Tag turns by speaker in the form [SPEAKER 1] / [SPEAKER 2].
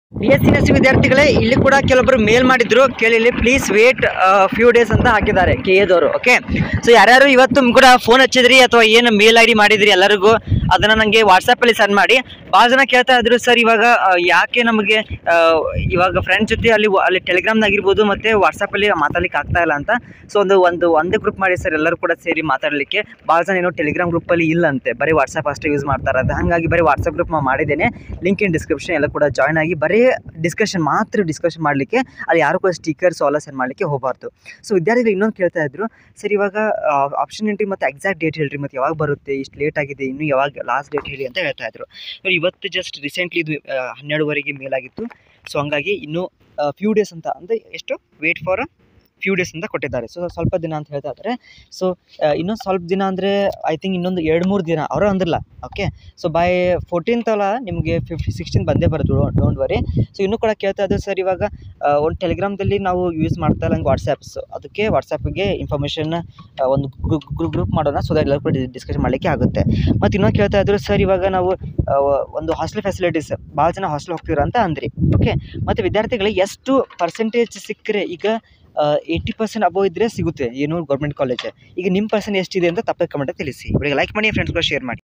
[SPEAKER 1] B S C nursing ವಿದ್ಯಾರ್ಥಿಗಳೇ ಇಲ್ಲಿ ಕೂಡ ಕೆಲವೊಬ್ರು ಮೇಲ್ ಮಾಡಿದ್ರು ಕೇಳಿ ಪ್ಲೀಸ್ ವೇಟ್ ಫ್ಯೂ ಡೇಸ್ ಅಂತ ಹಾಕಿದ್ದಾರೆ ಕೆ ಎದವರು ಓಕೆ ಸೊ ಯಾರ್ಯಾರು ಇವತ್ತು ಕೂಡ ಫೋನ್ ಹಚ್ಚಿದ್ರಿ ಅಥವಾ ಏನು ಮೇಲ್ ಐ ಡಿ ಮಾಡಿದ್ರಿ ಎಲ್ಲರಿಗೂ ಅದನ್ನ ನನಗೆ ವಾಟ್ಸಪ್ಪಲ್ಲಿ ಸೆಂಡ್ ಮಾಡಿ ಭಾಳ ಜನ ಕೇಳ್ತಾ ಇದ್ರು ಸರ್ ಇವಾಗ ಆ, ಯಾಕೆ ನಮಗೆ ಆ, ಇವಾಗ ಫ್ರೆಂಡ್ಸ್ ಜೊತೆ ಅಲ್ಲಿ ಅಲ್ಲಿ ಟೆಲಿಗ್ರಾಮ್ನಾಗಿರ್ಬೋದು ಮತ್ತು ವಾಟ್ಸಪ್ಪಲ್ಲಿ ಮಾತಾಡ್ಲಿಕ್ಕೆ ಆಗ್ತಾ ಇಲ್ಲ ಅಂತ ಸೊ ಒಂದು ಒಂದು ಒಂದೇ ಗ್ರೂಪ್ ಮಾಡಿ ಸರ್ ಎಲ್ಲರೂ ಕೂಡ ಸೇರಿ ಮಾತಾಡಲಿಕ್ಕೆ ಭಾಳ ಜನ ಏನೋ ಟೆಲಿಗ್ರಾಮ್ ಗ್ರೂಪಲ್ಲಿ ಇಲ್ಲಂತೆ ಬರೀ ವಾಟ್ಸಪ್ ಅಷ್ಟೇ ಯೂಸ್ ಮಾಡ್ತಾರೆ ಅದು ಹಾಗಾಗಿ ಬರೀ ವಾಟ್ಸಪ್ ಗ್ರೂಪ್ ಮಾಡಿದ್ದೇನೆ ಲಿಂಕ್ ಇನ್ ಡಿಸ್ಕ್ರಿಪ್ಷನ್ ಎಲ್ಲ ಕೂಡ ಜಾಯ್ನ್ ಆಗಿ ಬರೀ ಡಿಸ್ಕಷನ್ ಮಾತ್ರ ಡಿಸ್ಕಷನ್ ಮಾಡಲಿಕ್ಕೆ ಅಲ್ಲಿ ಯಾರು ಕೂಡ ಸ್ಟಿಕರ್ಸ್ ಎಲ್ಲ ಸೆಂಡ್ ಮಾಡಲಿಕ್ಕೆ ಹೋಗಬಾರ್ದು ಸೊ ವಿದ್ಯಾರ್ಥಿಗಳು ಇನ್ನೊಂದು ಕೇಳ್ತಾ ಇದ್ರು ಸರ್ ಇವಾಗ ಆಪ್ಷನ್ ಎಂಟ್ರಿ ಮತ್ತು ಎಕ್ಸಾಕ್ಟ್ ಡೇಟ್ ಹೇಳ್ರಿ ಮತ್ತು ಯಾವಾಗ ಬರುತ್ತೆ ಇಷ್ಟು ಲೇಟ್ ಆಗಿದೆ ಇನ್ನು ಯಾವಾಗ ಲಾಸ್ಟ್ ಡೇಟ್ ಹೇಳಿ ಅಂತ ಹೇಳ್ತಾ ಇದ್ರು ಇವ್ರು ಇವತ್ತು ಜಸ್ಟ್ ರೀಸೆಂಟ್ಲಿ ಇದು ಆ, ಹನ್ನೆರಡುವರೆಗೆ ಮೇಲ್ ಆಗಿತ್ತು ಸೊ ಹಂಗಾಗಿ ಇನ್ನೂ ಫ್ಯೂ ಡೇಸ್ ಅಂತ ಅಂದರೆ ಎಷ್ಟು ವೇಟ್ ಫಾರ್ ಫ್ಯೂ ಡೇಸ್ ಅಂತ ಕೊಟ್ಟಿದ್ದಾರೆ ಸೊ ಸ್ವಲ್ಪ ದಿನ ಅಂತ ಹೇಳ್ತಾ ಇದ್ದಾರೆ ಸೊ ಇನ್ನೊಂದು ಸ್ವಲ್ಪ ದಿನ ಅಂದರೆ ಐ ಥಿಂಕ್ ಇನ್ನೊಂದು ಎರಡು ಮೂರು ದಿನ ಅವರು ಅಂದಿಲ್ಲ ಓಕೆ ಸೊ ಬೈ ಫೋರ್ಟೀನ್ತ್ ಅಲ್ಲ ನಿಮಗೆ ಫಿಫ್ಟಿ ಸಿಕ್ಸ್ಟೀನ್ ಬಂದೇ ಬರೋದು ಡೋಂಟ್ ವರಿ ಸೊ ಇನ್ನೂ ಕೂಡ ಕೇಳ್ತಾ ಇದ್ದಾರೆ ಸರ್ ಇವಾಗ ಆ, ಒಂದು ಟೆಲಿಗ್ರಾಮ್ದಲ್ಲಿ ನಾವು ಯೂಸ್ ಮಾಡ್ತಾ ಇಲ್ಲ ವಾಟ್ಸಪ್ಸ್ ಅದಕ್ಕೆ ವಾಟ್ಸಪ್ಗೆ ಇನ್ಫಾರ್ಮೇಷನ್ ಒಂದು ಗ್ರೂಪ್ ಗ್ರೂಪ್ ಮಾಡೋಣ ಸೊ ಎಲ್ಲರೂ ಕೂಡ ಡಿಸ್ಕಷನ್ ಮಾಡಲಿಕ್ಕೆ ಆಗುತ್ತೆ ಮತ್ತು ಇನ್ನೊಂದು ಕೇಳ್ತಾ ಇದ್ರು ಸರ್ ಇವಾಗ ನಾವು ಆ, ಒಂದು ಹಾಸ್ಟೆಲ್ ಫೆಸಿಲಿಟೀಸ್ ಭಾಳ ಜನ ಹಾಸ್ಟೆಲ್ ಹೋಗ್ತೀರ ಅಂತ ಅಂದ್ರಿ ಓಕೆ ಮತ್ತು ವಿದ್ಯಾರ್ಥಿಗಳಿಗೆ ಎಷ್ಟು ಪರ್ಸೆಂಟೇಜ್ ಸಿಕ್ಕರೆ ಈಗ ಏಯ್ಟಿ ಪರ್ಸೆಂಟ್ ಅಬೋ ಇದ್ದರೆ ಸಿಗುತ್ತೆ ಏನು ಗೌರ್ಮೆಂಟ್ ಕಾಲೇಜ್ ಈಗ ನಿಮ್ಮ ಪರ್ಸೆಂಟ್ ಎಷ್ಟಿದೆ ಅಂತ ತಪ್ಪದೆ ಕಮೆಂಟ್ ತಿಳಿಸಿ ಇವರಿಗೆ ಲೈಕ್ ಮಾಡಿ ಫ್ರೆಂಡ್ಸ್ಗಳು ಶೇರ್ ಮಾಡಿ